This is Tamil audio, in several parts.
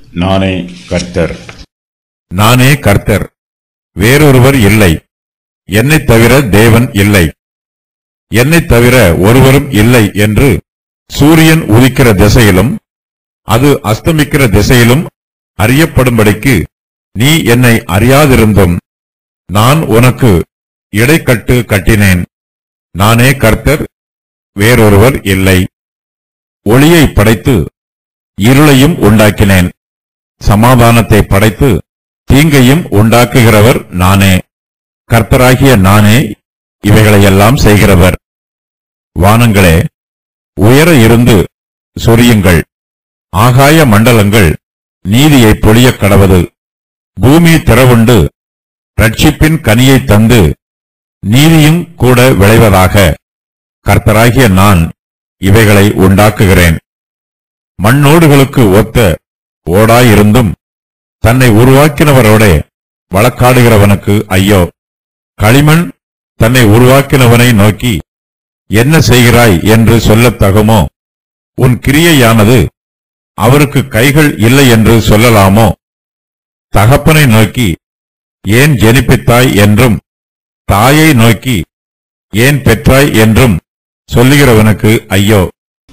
நானே கர்த்தர் நானே கர்த்தர் வேறொருவர் இல்லை என்னைத் தவிர தேவன் இல்லை என்னைத் தவிர ஒருவரும் இல்லை என்று சூரியன் உதிக்கிற திசையிலும் அது அஸ்தமிக்கிற திசையிலும் அறியப்படும்படிக்கு நீ என்னை அறியாதிருந்தும் நான் உனக்கு இடைக்கட்டு கட்டினேன் நானே கர்த்தர் வேறொருவர் இல்லை ஒளியை படைத்து இருளையும் உண்டாக்கினேன் சமாதானத்தை படைத்து தீங்கையும் உண்டாக்குகிறவர் நானே கர்த்தராகிய நானே இவைகளையெல்லாம் செய்கிறவர் வானங்களே உயர இருந்து சொரியுங்கள் ஆகாய மண்டலங்கள் நீதியை பொழியக் கடவது பூமி திறவுண்டு ரட்சிப்பின் கனியை தந்து நீதியும் கூட விளைவதாக கர்த்தராகிய நான் இவைகளை உண்டாக்குகிறேன் மண்ணோடுகளுக்கு ஒத்த ஓடாயிருந்தும் தன்னை உருவாக்கினவரோடே வழக்காடுகிறவனுக்கு ஐயோ களிமண் தன்னை உருவாக்கினவனை நோக்கி என்ன செய்கிறாய் என்று சொல்லத் தகுமோ உன் கிரியையானது அவருக்கு கைகள் இல்லை என்று சொல்லலாமோ தகப்பனை நோக்கி ஏன் ஜெனிப்பித்தாய் என்றும் தாயை நோக்கி ஏன் பெற்றாய் என்றும் சொல்லுகிறவனுக்கு ஐயோ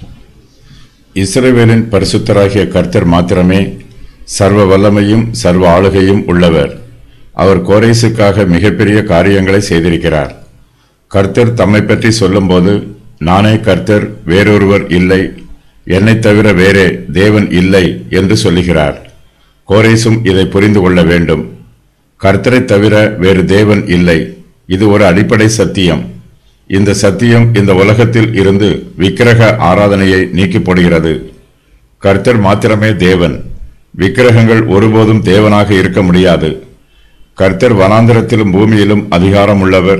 இஸ்ரவேலின் பரிசுத்தராகிய கர்த்தர் மாத்திரமே சர்வ வல்லமையும் சர்வ ஆளுகையும் உள்ளவர் அவர் கோரேசுக்காக மிகப்பெரிய காரியங்களை செய்திருக்கிறார் கர்த்தர் தம்மை பற்றி சொல்லும்போது நானே கர்த்தர் வேறொருவர் இல்லை என்னைத் தவிர வேறே தேவன் இல்லை என்று சொல்லுகிறார் கோரேசும் இதை புரிந்து கொள்ள வேண்டும் கர்த்தரைத் தவிர வேறு தேவன் இல்லை இது ஒரு அடிப்படை சத்தியம் இந்த சத்தியம் இந்த உலகத்தில் இருந்து விக்கிரக ஆராதனையை நீக்கி போடுகிறது கர்த்தர் மாத்திரமே தேவன் விக்கிரகங்கள் ஒருபோதும் தேவனாக இருக்க முடியாது கர்த்தர் வனாந்திரத்திலும் பூமியிலும் அதிகாரம் உள்ளவர்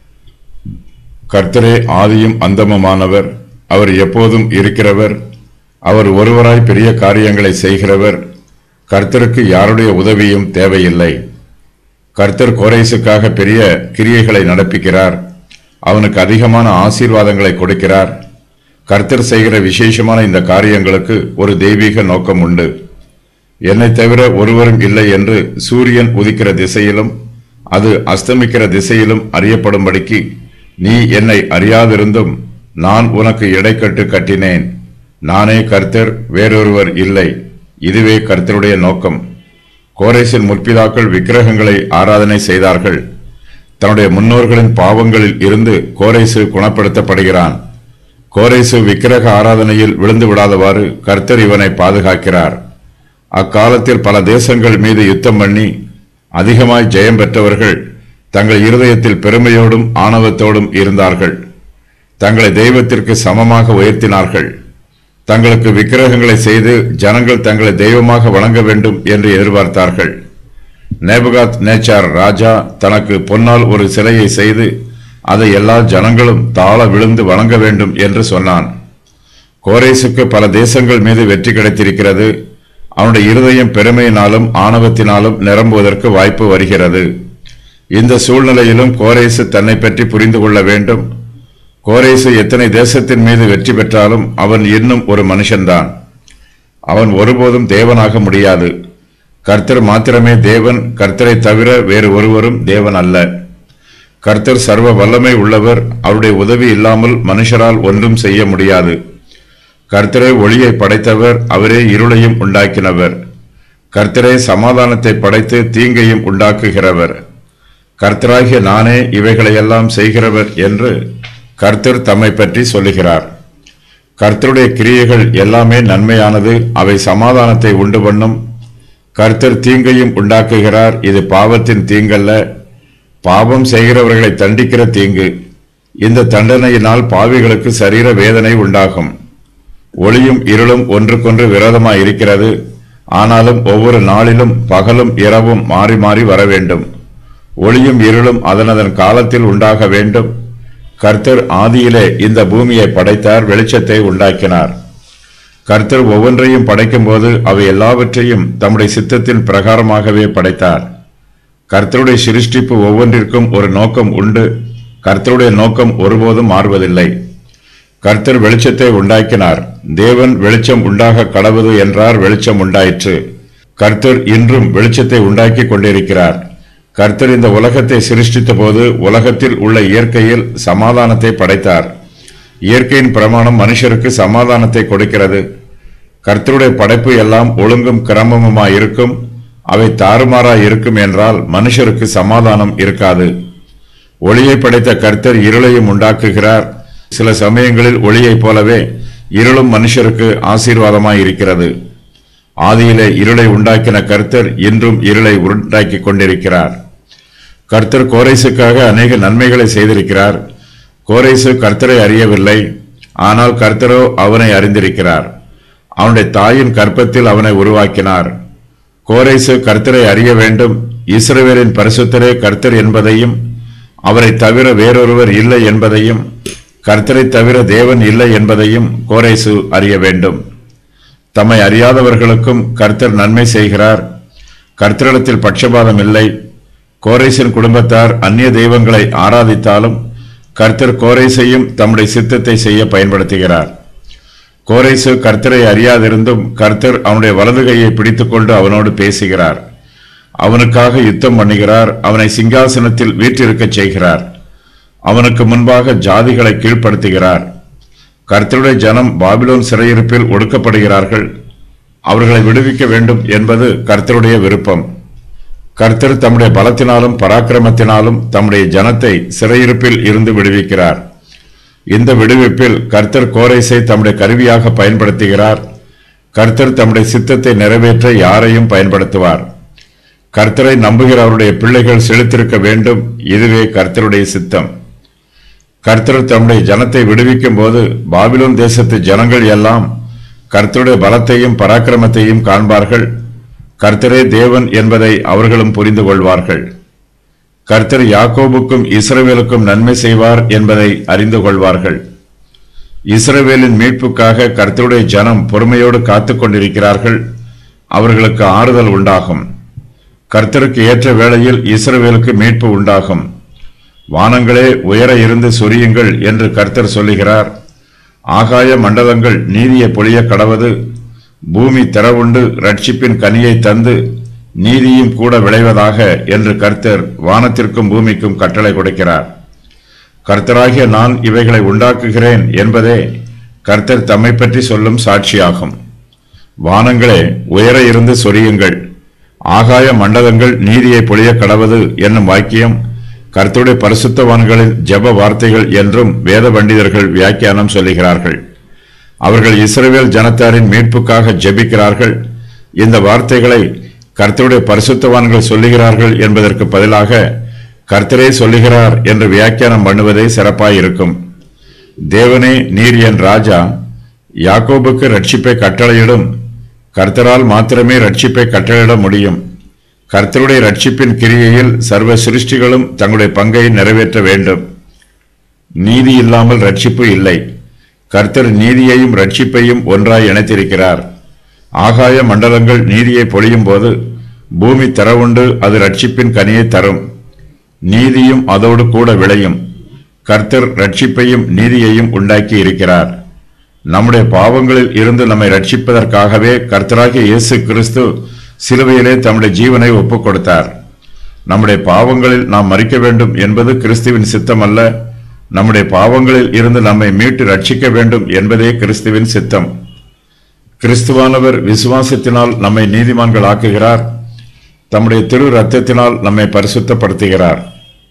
கர்த்தரே ஆதியும் அந்தமுமானவர் அவர் எப்போதும் இருக்கிறவர் அவர் ஒருவராய் பெரிய காரியங்களை செய்கிறவர் கர்த்தருக்கு யாருடைய உதவியும் தேவையில்லை கர்த்தர் கோரேசுக்காக பெரிய கிரியைகளை நடப்பிக்கிறார் அவனுக்கு அதிகமான ஆசீர்வாதங்களை கொடுக்கிறார் கர்த்தர் செய்கிற விசேஷமான இந்த காரியங்களுக்கு ஒரு தெய்வீக நோக்கம் உண்டு என்னை தவிர ஒருவரும் இல்லை என்று சூரியன் உதிக்கிற திசையிலும் அது அஸ்தமிக்கிற திசையிலும் அறியப்படும்படிக்கு நீ என்னை அறியாதிருந்தும் நான் உனக்கு இடைக்கட்டு கட்டினேன் நானே கர்த்தர் வேறொருவர் இல்லை இதுவே கர்த்தருடைய நோக்கம் கோரேசின் முற்பிதாக்கள் விக்கிரகங்களை ஆராதனை செய்தார்கள் தன்னுடைய முன்னோர்களின் பாவங்களில் இருந்து கோரேசு குணப்படுத்தப்படுகிறான் கோரேசு விக்கிரக ஆராதனையில் விழுந்து விடாதவாறு கர்த்தர் இவனை பாதுகாக்கிறார் அக்காலத்தில் பல தேசங்கள் மீது யுத்தம் பண்ணி அதிகமாய் ஜெயம் பெற்றவர்கள் தங்கள் இருதயத்தில் பெருமையோடும் ஆணவத்தோடும் இருந்தார்கள் தங்களை தெய்வத்திற்கு சமமாக உயர்த்தினார்கள் தங்களுக்கு விக்கிரகங்களை செய்து ஜனங்கள் தங்களை தெய்வமாக வணங்க வேண்டும் என்று எதிர்பார்த்தார்கள் நேபுகாத் நேச்சார் ராஜா தனக்கு பொன்னால் ஒரு சிலையை செய்து அதை எல்லா ஜனங்களும் தாழ விழுந்து வணங்க வேண்டும் என்று சொன்னான் கோரேசுக்கு பல தேசங்கள் மீது வெற்றி கிடைத்திருக்கிறது அவனுடைய இருதயம் பெருமையினாலும் ஆணவத்தினாலும் நிரம்புவதற்கு வாய்ப்பு வருகிறது இந்த சூழ்நிலையிலும் கோரேசு தன்னை பற்றி புரிந்து கொள்ள வேண்டும் கோரேசு எத்தனை தேசத்தின் மீது வெற்றி பெற்றாலும் அவன் இன்னும் ஒரு மனுஷன்தான் அவன் ஒருபோதும் தேவனாக முடியாது கர்த்தர் மாத்திரமே தேவன் கர்த்தரை தவிர வேறு ஒருவரும் தேவன் அல்ல கர்த்தர் சர்வ வல்லமை உள்ளவர் அவருடைய உதவி இல்லாமல் மனுஷரால் ஒன்றும் செய்ய முடியாது கர்த்தரே ஒளியை படைத்தவர் அவரே இருளையும் உண்டாக்கினவர் கர்த்தரே சமாதானத்தை படைத்து தீங்கையும் உண்டாக்குகிறவர் கர்த்தராகிய நானே இவைகளையெல்லாம் செய்கிறவர் என்று கர்த்தர் தம்மை பற்றி சொல்லுகிறார் கர்த்தருடைய கிரியைகள் எல்லாமே நன்மையானது அவை சமாதானத்தை உண்டு பண்ணும் கர்த்தர் தீங்கையும் உண்டாக்குகிறார் இது பாவத்தின் தீங்கல்ல பாவம் செய்கிறவர்களை தண்டிக்கிற தீங்கு இந்த தண்டனையினால் பாவிகளுக்கு சரீர வேதனை உண்டாகும் ஒளியும் இருளும் ஒன்றுக்கொன்று விரோதமாய் இருக்கிறது ஆனாலும் ஒவ்வொரு நாளிலும் பகலும் இரவும் மாறி மாறி வர வேண்டும் ஒளியும் இருளும் அதனதன் காலத்தில் உண்டாக வேண்டும் கர்த்தர் ஆதியிலே இந்த பூமியை படைத்தார் வெளிச்சத்தை உண்டாக்கினார் கர்த்தர் ஒவ்வொன்றையும் படைக்கும்போது அவை எல்லாவற்றையும் தம்முடைய சித்தத்தின் பிரகாரமாகவே படைத்தார் கர்த்தருடைய சிருஷ்டிப்பு ஒவ்வொன்றிற்கும் ஒரு நோக்கம் உண்டு கர்த்தருடைய நோக்கம் ஒருபோதும் மாறுவதில்லை கர்த்தர் வெளிச்சத்தை உண்டாக்கினார் தேவன் வெளிச்சம் உண்டாக கடவுது என்றார் வெளிச்சம் உண்டாயிற்று கர்த்தர் இன்றும் வெளிச்சத்தை உண்டாக்கி கொண்டிருக்கிறார் கர்த்தர் இந்த உலகத்தை சிருஷ்டித்த போது உலகத்தில் உள்ள இயற்கையில் சமாதானத்தை படைத்தார் இயற்கையின் பிரமாணம் மனுஷருக்கு சமாதானத்தை கொடுக்கிறது கர்த்தருடைய படைப்பு எல்லாம் ஒழுங்கும் கிரமமுமாய் இருக்கும் அவை தாறுமாறாய் இருக்கும் என்றால் மனுஷருக்கு சமாதானம் இருக்காது ஒளியை படைத்த கர்த்தர் இருளையும் உண்டாக்குகிறார் சில சமயங்களில் ஒளியைப் போலவே இருளும் மனுஷருக்கு ஆசீர்வாதமாய் இருக்கிறது ஆதியிலே இருளை உண்டாக்கின கர்த்தர் இன்றும் இருளை உண்டாக்கிக் கொண்டிருக்கிறார் கர்த்தர் கோரைசுக்காக அநேக நன்மைகளை செய்திருக்கிறார் கோரைசு கர்த்தரை அறியவில்லை ஆனால் கர்த்தரோ அவனை அறிந்திருக்கிறார் அவனுடைய தாயின் கற்பத்தில் அவனை உருவாக்கினார் கோரைசு கர்த்தரை அறிய வேண்டும் இஸ்ரவேலின் பரிசுத்தரே கர்த்தர் என்பதையும் அவரை தவிர வேறொருவர் இல்லை என்பதையும் கர்த்தரை தவிர தேவன் இல்லை என்பதையும் கோரைசு அறிய வேண்டும் தம்மை அறியாதவர்களுக்கும் கர்த்தர் நன்மை செய்கிறார் கர்த்தரிடத்தில் பட்சபாதம் இல்லை கோரேசின் குடும்பத்தார் அந்நிய தெய்வங்களை ஆராதித்தாலும் கர்த்தர் கோரேசையும் தம்முடைய சித்தத்தை செய்ய பயன்படுத்துகிறார் கோரேசு கர்த்தரை அறியாதிருந்தும் கர்த்தர் அவனுடைய வலது கையை பிடித்துக்கொண்டு அவனோடு பேசுகிறார் அவனுக்காக யுத்தம் பண்ணுகிறார் அவனை சிங்காசனத்தில் வீற்றிருக்கச் செய்கிறார் அவனுக்கு முன்பாக ஜாதிகளை கீழ்ப்படுத்துகிறார் கர்த்தருடைய ஜனம் பாபிலோன் சிறையிருப்பில் ஒடுக்கப்படுகிறார்கள் அவர்களை விடுவிக்க வேண்டும் என்பது கர்த்தருடைய விருப்பம் கர்த்தர் தம்முடைய பலத்தினாலும் பராக்கிரமத்தினாலும் தம்முடைய ஜனத்தை சிறையிருப்பில் இருந்து விடுவிக்கிறார் இந்த விடுவிப்பில் கர்த்தர் கோரைசை தம்முடைய கருவியாக பயன்படுத்துகிறார் கர்த்தர் தம்முடைய சித்தத்தை நிறைவேற்ற யாரையும் பயன்படுத்துவார் கர்த்தரை நம்புகிறவருடைய பிள்ளைகள் செலுத்திருக்க வேண்டும் இதுவே கர்த்தருடைய சித்தம் கர்த்தர் தம்முடைய ஜனத்தை விடுவிக்கும் போது பாபிலோன் தேசத்து ஜனங்கள் எல்லாம் கர்த்தருடைய பலத்தையும் பராக்கிரமத்தையும் காண்பார்கள் கர்த்தரே தேவன் என்பதை அவர்களும் புரிந்து கொள்வார்கள் கர்த்தர் யாக்கோபுக்கும் இஸ்ரவேலுக்கும் நன்மை செய்வார் என்பதை அறிந்து கொள்வார்கள் இஸ்ரவேலின் மீட்புக்காக கர்த்தருடைய ஜனம் பொறுமையோடு காத்துக் கொண்டிருக்கிறார்கள் அவர்களுக்கு ஆறுதல் உண்டாகும் கர்த்தருக்கு ஏற்ற வேளையில் இஸ்ரவேலுக்கு மீட்பு உண்டாகும் வானங்களே உயர இருந்து சொரியுங்கள் என்று கர்த்தர் சொல்லுகிறார் ஆகாய மண்டலங்கள் நீதியை பொழிய கடவது பூமி திறவுண்டு ரட்சிப்பின் கனியை தந்து நீதியும் கூட விளைவதாக என்று கர்த்தர் வானத்திற்கும் பூமிக்கும் கட்டளை கொடுக்கிறார் கர்த்தராகிய நான் இவைகளை உண்டாக்குகிறேன் என்பதே கர்த்தர் தம்மை பற்றி சொல்லும் சாட்சியாகும் வானங்களே உயர இருந்து சொரியுங்கள் ஆகாய மண்டலங்கள் நீதியை பொழிய கடவது என்னும் வாக்கியம் கர்த்தருடைய பரிசுத்தவான்களின் ஜெப வார்த்தைகள் என்றும் வேத பண்டிதர்கள் வியாக்கியானம் சொல்லுகிறார்கள் அவர்கள் இஸ்ரவேல் ஜனத்தாரின் மீட்புக்காக ஜெபிக்கிறார்கள் இந்த வார்த்தைகளை கர்த்தருடைய பரிசுத்தவான்கள் சொல்லுகிறார்கள் என்பதற்கு பதிலாக கர்த்தரே சொல்லுகிறார் என்று வியாக்கியானம் பண்ணுவதே சிறப்பாயிருக்கும் தேவனே நீர் என் ராஜா யாக்கோபுக்கு ரட்சிப்பை கட்டளையிடும் கர்த்தரால் மாத்திரமே ரட்சிப்பை கட்டளையிட முடியும் கர்த்தருடைய ரட்சிப்பின் கிரியையில் சர்வ சிருஷ்டிகளும் தங்களுடைய பங்கை நிறைவேற்ற வேண்டும் நீதி இல்லாமல் ரட்சிப்பு இல்லை கர்த்தர் நீதியையும் ரட்சிப்பையும் ஒன்றாய் இணைத்திருக்கிறார் ஆகாய மண்டலங்கள் நீதியை பொழியும் போது பூமி தரவுண்டு அது ரட்சிப்பின் கனியை தரும் நீதியும் அதோடு கூட விளையும் கர்த்தர் ரட்சிப்பையும் நீதியையும் உண்டாக்கி இருக்கிறார் நம்முடைய பாவங்களில் இருந்து நம்மை ரட்சிப்பதற்காகவே கர்த்தராகிய இயேசு கிறிஸ்து சிலுவையிலே தம்முடைய ஜீவனை ஒப்புக் கொடுத்தார் நம்முடைய பாவங்களில் நாம் மறிக்க வேண்டும் என்பது கிறிஸ்துவின் சித்தம் அல்ல நம்முடைய பாவங்களில் இருந்து நம்மை மீட்டு ரட்சிக்க வேண்டும் என்பதே கிறிஸ்துவின் சித்தம் கிறிஸ்துவானவர் விசுவாசத்தினால் நம்மை நீதிமான்கள் ஆக்குகிறார் தம்முடைய திரு ரத்தத்தினால் நம்மை பரிசுத்தப்படுத்துகிறார்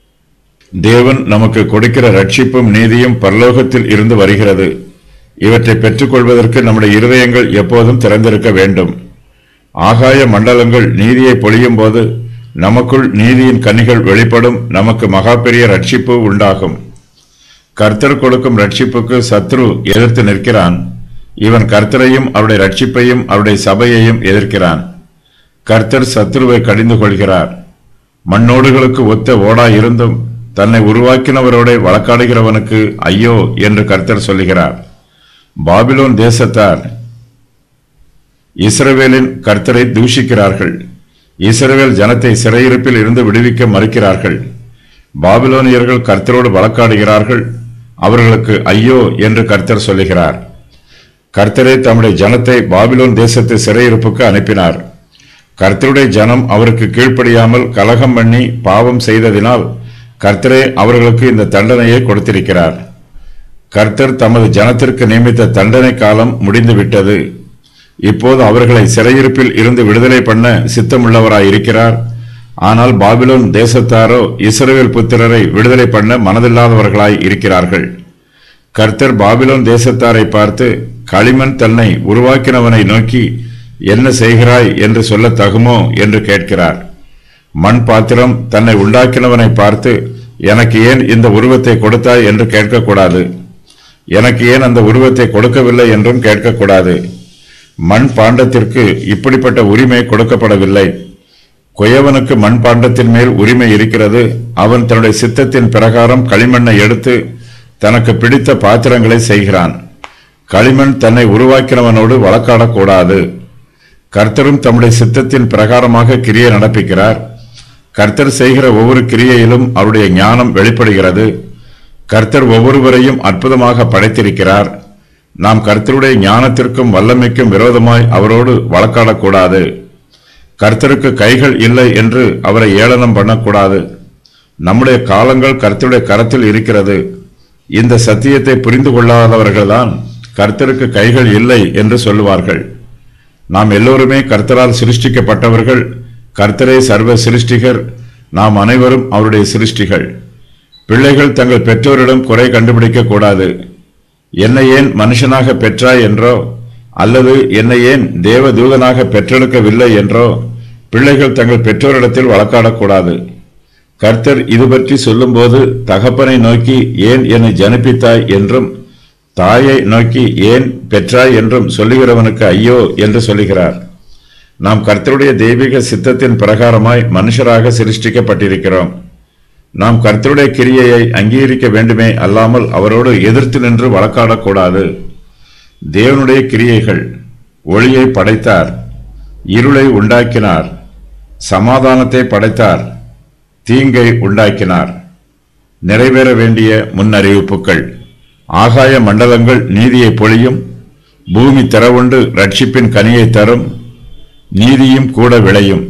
தேவன் நமக்கு கொடுக்கிற ரட்சிப்பும் நீதியும் பரலோகத்தில் இருந்து வருகிறது இவற்றை பெற்றுக்கொள்வதற்கு நம்முடைய இருதயங்கள் எப்போதும் திறந்திருக்க வேண்டும் ஆகாய மண்டலங்கள் நீதியை பொழியும் போது நமக்குள் நீதியின் கனிகள் வெளிப்படும் நமக்கு மகா பெரிய ரட்சிப்பு உண்டாகும் கர்த்தர் கொடுக்கும் ரட்சிப்புக்கு சத்ரு எதிர்த்து நிற்கிறான் இவன் கர்த்தரையும் அவருடைய ரட்சிப்பையும் அவருடைய சபையையும் எதிர்க்கிறான் கர்த்தர் சத்ருவை கடிந்து கொள்கிறார் மண்ணோடுகளுக்கு ஒத்த ஓடா இருந்தும் தன்னை உருவாக்கினவரோட வழக்காடுகிறவனுக்கு ஐயோ என்று கர்த்தர் சொல்லுகிறார் பாபிலோன் தேசத்தார் இஸ்ரவேலின் கர்த்தரை தூஷிக்கிறார்கள் இஸ்ரவேல் ஜனத்தை சிறையிருப்பில் இருந்து விடுவிக்க மறுக்கிறார்கள் பாபிலோனியர்கள் கர்த்தரோடு வழக்காடுகிறார்கள் அவர்களுக்கு ஐயோ என்று கர்த்தர் சொல்லுகிறார் கர்த்தரே தம்முடைய ஜனத்தை பாபிலோன் தேசத்து சிறையிருப்புக்கு அனுப்பினார் கர்த்தருடைய ஜனம் அவருக்கு கீழ்ப்படியாமல் கலகம் பண்ணி பாவம் செய்ததினால் கர்த்தரே அவர்களுக்கு இந்த தண்டனையை கொடுத்திருக்கிறார் கர்த்தர் தமது ஜனத்திற்கு நியமித்த தண்டனை காலம் முடிந்துவிட்டது இப்போது அவர்களை சிறையிருப்பில் இருந்து விடுதலை பண்ண சித்தமுள்ளவராய் இருக்கிறார் ஆனால் பாபிலோன் தேசத்தாரோ இஸ்ரவேல் புத்திரரை விடுதலை பண்ண மனதில்லாதவர்களாய் இருக்கிறார்கள் கர்த்தர் பாபிலோன் தேசத்தாரை பார்த்து களிமண் தன்னை உருவாக்கினவனை நோக்கி என்ன செய்கிறாய் என்று சொல்ல தகுமோ என்று கேட்கிறார் மண் பாத்திரம் தன்னை உண்டாக்கினவனை பார்த்து எனக்கு ஏன் இந்த உருவத்தை கொடுத்தாய் என்று கேட்கக்கூடாது எனக்கு ஏன் அந்த உருவத்தை கொடுக்கவில்லை என்றும் கேட்கக்கூடாது மண் பாண்டத்திற்கு இப்படிப்பட்ட உரிமை கொடுக்கப்படவில்லை குயவனுக்கு மண் பாண்டத்தின் மேல் உரிமை இருக்கிறது அவன் தன்னுடைய சித்தத்தின் பிரகாரம் களிமண்ணை எடுத்து தனக்கு பிடித்த பாத்திரங்களை செய்கிறான் களிமண் தன்னை உருவாக்கினவனோடு வழக்காடக்கூடாது கர்த்தரும் தம்முடைய சித்தத்தின் பிரகாரமாக கிரியை நடப்பிக்கிறார் கர்த்தர் செய்கிற ஒவ்வொரு கிரியையிலும் அவருடைய ஞானம் வெளிப்படுகிறது கர்த்தர் ஒவ்வொருவரையும் அற்புதமாக படைத்திருக்கிறார் நாம் கர்த்தருடைய ஞானத்திற்கும் வல்லமைக்கும் விரோதமாய் அவரோடு வழக்காடக்கூடாது கர்த்தருக்கு கைகள் இல்லை என்று அவரை ஏளனம் பண்ணக்கூடாது நம்முடைய காலங்கள் கர்த்தருடைய கரத்தில் இருக்கிறது இந்த சத்தியத்தை புரிந்து கொள்ளாதவர்கள்தான் கர்த்தருக்கு கைகள் இல்லை என்று சொல்லுவார்கள் நாம் எல்லோருமே கர்த்தரால் சிருஷ்டிக்கப்பட்டவர்கள் கர்த்தரே சர்வ சிருஷ்டிகர் நாம் அனைவரும் அவருடைய சிருஷ்டிகள் பிள்ளைகள் தங்கள் பெற்றோரிடம் குறை கண்டுபிடிக்க கூடாது என்னை ஏன் மனுஷனாக பெற்றாய் என்றோ அல்லது என்னை ஏன் தேவ தூதனாக பெற்றெடுக்கவில்லை என்றோ பிள்ளைகள் தங்கள் பெற்றோரிடத்தில் வழக்காடக்கூடாது கர்த்தர் இது பற்றி சொல்லும்போது தகப்பனை நோக்கி ஏன் என்னை ஜனிப்பித்தாய் என்றும் தாயை நோக்கி ஏன் பெற்றாய் என்றும் சொல்லுகிறவனுக்கு ஐயோ என்று சொல்லுகிறார் நாம் கர்த்தருடைய தெய்வீக சித்தத்தின் பிரகாரமாய் மனுஷராக சிருஷ்டிக்கப்பட்டிருக்கிறோம் நாம் கர்த்தருடைய கிரியையை அங்கீகரிக்க வேண்டுமே அல்லாமல் அவரோடு எதிர்த்து நின்று வழக்காடக்கூடாது தேவனுடைய கிரியைகள் ஒளியை படைத்தார் இருளை உண்டாக்கினார் சமாதானத்தை படைத்தார் தீங்கை உண்டாக்கினார் நிறைவேற வேண்டிய முன்னறிவிப்புகள் ஆகாய மண்டலங்கள் நீதியை பொழியும் பூமி திறவுண்டு ரட்சிப்பின் கனியை தரும் நீதியும் கூட விளையும்